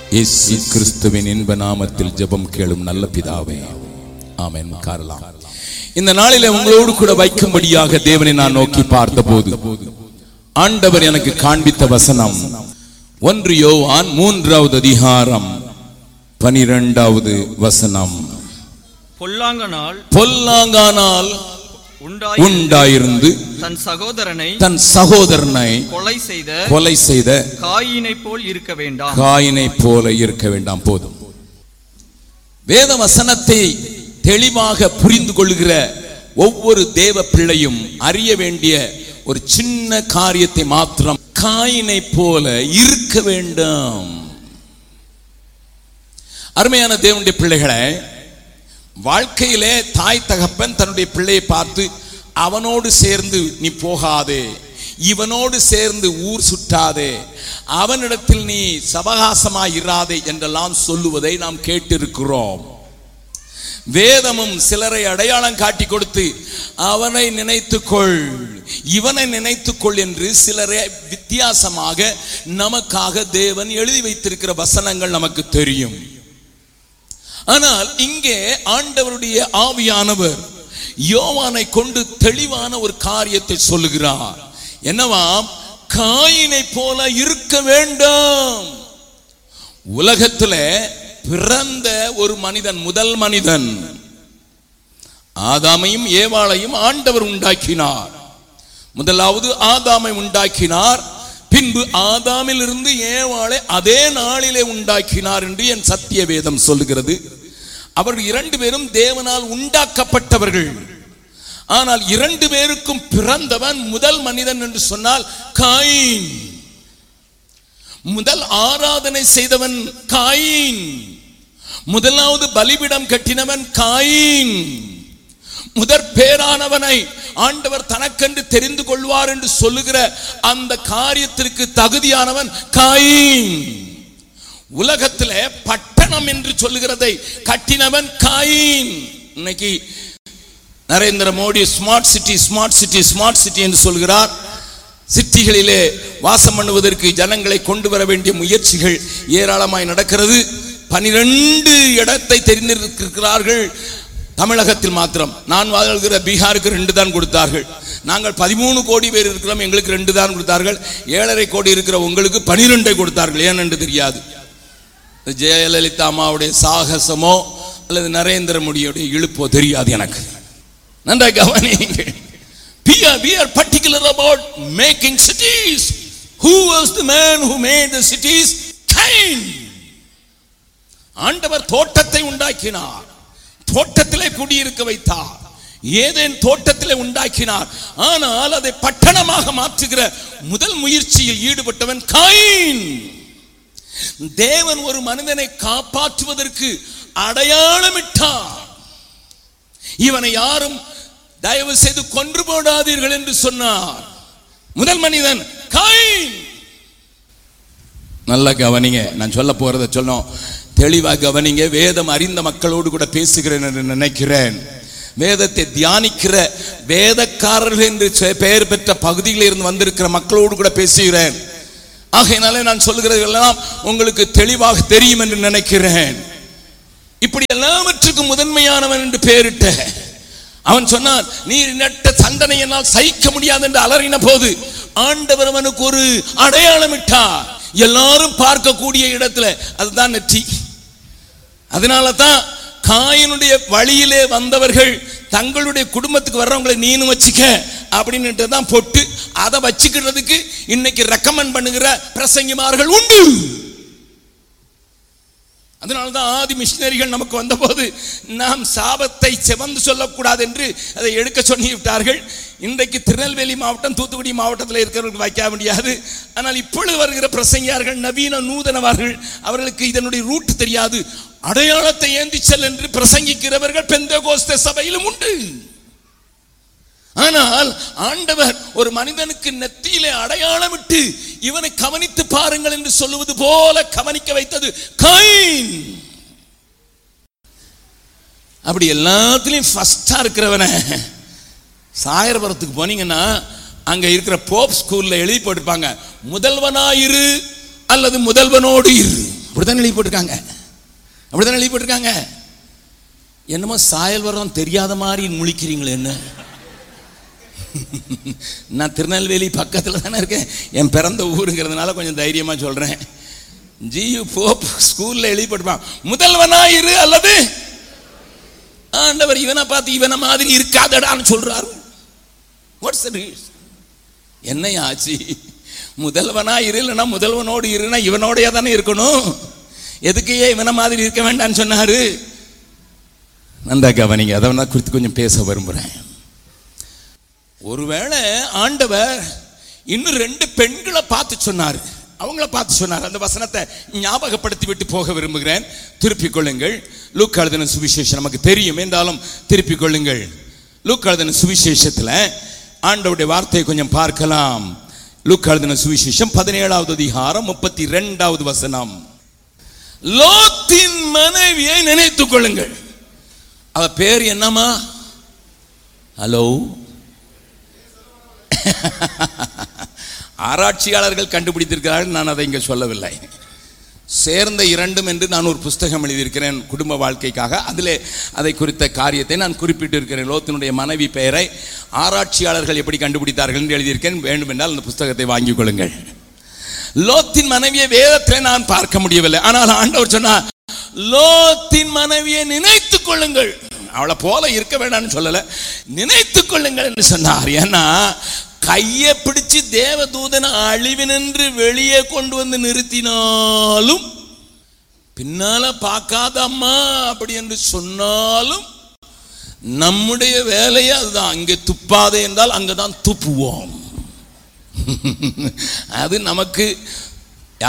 இயேசு கிறிஸ்துவின் இன்ப நாமத்தில் ஜெபம் கேளும் நல்ல பிதாவே ஆமென் காரலாம் இந்த நாளிலே உங்களோடு கூட வைக்கும்படியாக தேவனை நான் நோக்கி பார்த்தபோது ஆண்டவர் எனக்கு காண்பித்த வசனம் ஒன்று யோவான் மூன்றாவது அதிகாரம் பனிரெண்டாவது வசனம் பொல்லாங்கனால் பொல்லாங்கானால் உண்டாய் உண்டாயிருந்து தன் சகோதரனை தன் சகோதரனை கொலை செய்த கொலை செய்த காயினை போல் இருக்க வேண்டாம் காயினை போல இருக்க வேண்டாம் போதும் வேத வசனத்தை தெளிவாக புரிந்து கொள்கிற ஒவ்வொரு தேவ பிள்ளையும் அறிய வேண்டிய ஒரு சின்ன காரியத்தை மாத்திரம் காயினை போல இருக்க வேண்டும் அருமையான தேவனுடைய பிள்ளைகளை வாழ்க்கையிலே தாய் தகப்பன் தன்னுடைய பிள்ளையை பார்த்து அவனோடு சேர்ந்து நீ போகாதே இவனோடு சேர்ந்து ஊர் சுற்றாதே அவனிடத்தில் நீ சபகாசமாய் இராதே என்றெல்லாம் சொல்லுவதை நாம் கேட்டிருக்கிறோம் வேதமும் சிலரை அடையாளம் காட்டி கொடுத்து அவனை நினைத்துக்கொள் இவனை நினைத்துக்கொள் என்று சிலரை வித்தியாசமாக நமக்காக தேவன் எழுதி வைத்திருக்கிற வசனங்கள் நமக்கு தெரியும் ஆனால் இங்கே ஆண்டவருடைய ஆவியானவர் யோவானை கொண்டு தெளிவான ஒரு காரியத்தை சொல்லுகிறார் என்னவாம் காயினை போல இருக்க வேண்டும் உலகத்துல பிறந்த ஒரு மனிதன் முதல் மனிதன் ஆதாமையும் ஏவாளையும் ஆண்டவர் உண்டாக்கினார் முதலாவது ஆதாமை உண்டாக்கினார் பின்பு ஆதாமில் இருந்து ஏவாளை அதே நாளிலே உண்டாக்கினார் என்று என் சத்திய வேதம் சொல்லுகிறது அவர்கள் இரண்டு பேரும் தேவனால் உண்டாக்கப்பட்டவர்கள் ஆனால் இரண்டு பேருக்கும் பிறந்தவன் முதல் மனிதன் என்று சொன்னால் காயின் முதல் ஆராதனை செய்தவன் காயின் முதலாவது பலிபிடம் கட்டினவன் காயின் முதற் பேரானவனை ஆண்டவர் தனக்கென்று தெரிந்து கொள்வார் என்று சொல்லுகிற அந்த காரியத்திற்கு தகுதியானவன் காயின் உலகத்திலே பட்டணம் என்று சொல்லுகிறதை கட்டினவன் காயின் இன்னைக்கு Narendra Modi smart city smart city smart city என்று சொல்கிறார் சிட்டிகளிலே வாசம் பண்ணுவதற்கு ஜனங்களை கொண்டு வர வேண்டிய முயற்சிகள் ஏராளமாய் நடக்கிறது பனிரெண்டு இடத்தை தெரிந்திருக்கிறார்கள் தமிழகத்தில் மாத்திரம் நான் வாழ்கிற பீகாருக்கு ரெண்டு தான் கொடுத்தார்கள் நாங்கள் பதிமூணு கோடி பேர் இருக்கிறோம் எங்களுக்கு ரெண்டு தான் கொடுத்தார்கள் ஏழரை கோடி இருக்கிற உங்களுக்கு பனிரெண்டை கொடுத்தார்கள் ஏன் என்று தெரியாது ஜெயலலிதா அம்மாவுடைய சாகசமோ அல்லது நரேந்திர மோடியுடைய இழுப்போ தெரியாது எனக்கு நன்றாக கவனியுங்கள் we are we are particular about making cities who was the man who made the cities Cain ஆண்டவர் தோட்டத்தை உண்டாக்கினார் தோட்டத்திலே குடியிருக்க வைத்தார் ஏதேன் தோட்டத்திலே உண்டாக்கினார் ஆனால் அதை பட்டணமாக மாற்றுகிற முதல் முயற்சியில் ஈடுபட்டவன் காயின் தேவன் ஒரு மனிதனை காப்பாற்றுவதற்கு அடையாளமிட்டார் இவனை யாரும் தயவு செய்து கொன்று போடாதீர்கள் என்று சொன்னார் முதல் மனிதன் காயின் நல்ல கவனிங்க நான் சொல்ல போறத சொன்னோம் தெளிவா கவனிங்க வேதம் அறிந்த மக்களோடு கூட பேசுகிறேன் என்று நினைக்கிறேன் வேதத்தை தியானிக்கிற வேதக்காரர்கள் என்று செ- பெயர் பெற்ற பகுதியில் இருந்து வந்திருக்கிற மக்களோடு கூட பேசுகிறேன் ஆகையினாலே நான் சொல்லுகிறது எல்லாம் உங்களுக்கு தெளிவாக தெரியும் என்று நினைக்கிறேன் இப்படி எல்லாவற்றுக்கும் முதன்மையானவன் என்று பெயரிட்ட அவன் சொன்னான் நீர் நட்ட சந்தனை என்னால் சகிக்க முடியாது என்று அலறின போது ஆண்டவர் அவனுக்கு ஒரு அடையாளம் இட்டார் எல்லாரும் பார்க்கக்கூடிய இடத்துல அதுதான் நெற்றி அதனால தான் காயினுடைய வழியிலே வந்தவர்கள் தங்களுடைய குடும்பத்துக்கு வர்றவங்களை நீனும் வச்சுக்க அப்படின்னுட்டு தான் பொட்டு அதை வச்சுக்கிறதுக்கு இன்னைக்கு ரெக்கமெண்ட் பண்ணுகிற பிரசங்கிமார்கள் உண்டு அதனால தான் ஆதி மிஷினரிகள் நமக்கு வந்தபோது நாம் சாபத்தை செவந்து சொல்லக்கூடாது என்று அதை எடுக்க சொல்லி விட்டார்கள் இன்றைக்கு திருநெல்வேலி மாவட்டம் தூத்துக்குடி மாவட்டத்தில் இருக்கிறவர்களுக்கு வைக்க முடியாது ஆனால் இப்பொழுது வருகிற பிரசங்கியார்கள் நவீன நூதனவார்கள் அவர்களுக்கு இதனுடைய ரூட் தெரியாது அடையாளத்தை ஏந்தி செல் என்று பிரசங்கிக்கிறவர்கள் பெந்த சபையிலும் உண்டு ஆனால் ஆண்டவர் ஒரு மனிதனுக்கு நெத்தியிலே அடையாளமிட்டு இவனை கவனித்து பாருங்கள் என்று சொல்லுவது போல கவனிக்க வைத்தது கைன் அப்படி எல்லாத்துலயும் ஃபர்ஸ்டா இருக்கிறவனை சாயரபுரத்துக்கு போனீங்கன்னா அங்க இருக்கிற போப் ஸ்கூல்ல எழுதி போட்டிருப்பாங்க முதல்வனாயிரு அல்லது முதல்வனோடு இரு அப்படிதான் எழுதி போட்டிருக்காங்க அப்படிதான் எழுதி போட்டிருக்காங்க என்னமோ சாயல் வரம் தெரியாத மாதிரி முழிக்கிறீங்களே என்ன நான் திருநெல்வேலி பக்கத்தில் தானே இருக்கேன் என் பிறந்த ஊருங்கிறதுனால கொஞ்சம் தைரியமாக சொல்கிறேன் ஜியு போப் ஸ்கூலில் எழுதி போட்டுப்பான் முதல்வனா இரு அல்லது ஆண்டவர் இவனை பார்த்து இவனை மாதிரி இருக்காதடான்னு சொல்றாரு வாட்ஸ் என்ன ஆச்சு முதல்வனா இரு இல்லைன்னா முதல்வனோடு இருன்னா இவனோடய தானே இருக்கணும் எதுக்கு ஏன் இவனை மாதிரி இருக்க வேண்டாம்னு சொன்னாரு நந்தா கவனிங்க அதை நான் குறித்து கொஞ்சம் பேச விரும்புகிறேன் ஒருவேளை ஆண்டவர் இன்னும் ரெண்டு பெண்களை பார்த்து சொன்னார் அவங்கள பார்த்து சொன்னார் அந்த வசனத்தை ஞாபகப்படுத்தி விட்டு போக விரும்புகிறேன் திருப்பிக் கொள்ளுங்கள் லூக் எழுதின சுவிசேஷம் நமக்கு தெரியும் என்றாலும் திருப்பிக் கொள்ளுங்கள் லூக் எழுதின சுவிசேஷத்தில் ஆண்டவருடைய வார்த்தையை கொஞ்சம் பார்க்கலாம் லூக் எழுதின சுவிசேஷம் பதினேழாவது அதிகாரம் முப்பத்தி ரெண்டாவது வசனம் லோத்தின் மனைவியை நினைத்துக் கொள்ளுங்கள் அவ பேர் என்னம்மா ஹலோ ஆராய்ச்சியாளர்கள் கண்டுபிடித்திருக்கிறார்கள் நான் அதை இங்கே சொல்லவில்லை சேர்ந்த இரண்டும் என்று நான் ஒரு புஸ்தகம் எழுதியிருக்கிறேன் குடும்ப வாழ்க்கைக்காக அதிலே அதை குறித்த காரியத்தை நான் குறிப்பிட்டிருக்கிறேன் லோத்தினுடைய மனைவி பெயரை ஆராய்ச்சியாளர்கள் எப்படி கண்டுபிடித்தார்கள் என்று எழுதியிருக்கேன் வேண்டுமென்றால் அந்த புஸ்தகத்தை வாங்கிக் கொள்ளுங்கள் லோத்தின் மனைவியை வேதத்தில் நான் பார்க்க முடியவில்லை ஆனால் ஆண்டவர் சொன்னார் லோத்தின் மனைவியை நினைத்துக் கொள்ளுங்கள் அவளை போல இருக்க வேண்டாம்னு சொல்லல நினைத்துக் கொள்ளுங்கள் என்று சொன்னார் ஏன்னா கையை பிடிச்சு தேவதூதனை அழிவினின்று வெளியே கொண்டு வந்து நிறுத்தினாலும் பின்னால பார்க்காத அம்மா அப்படி என்று சொன்னாலும் நம்முடைய வேலையே அதுதான் அங்கே துப்பாதே என்றால் அங்கதான் துப்புவோம் அது நமக்கு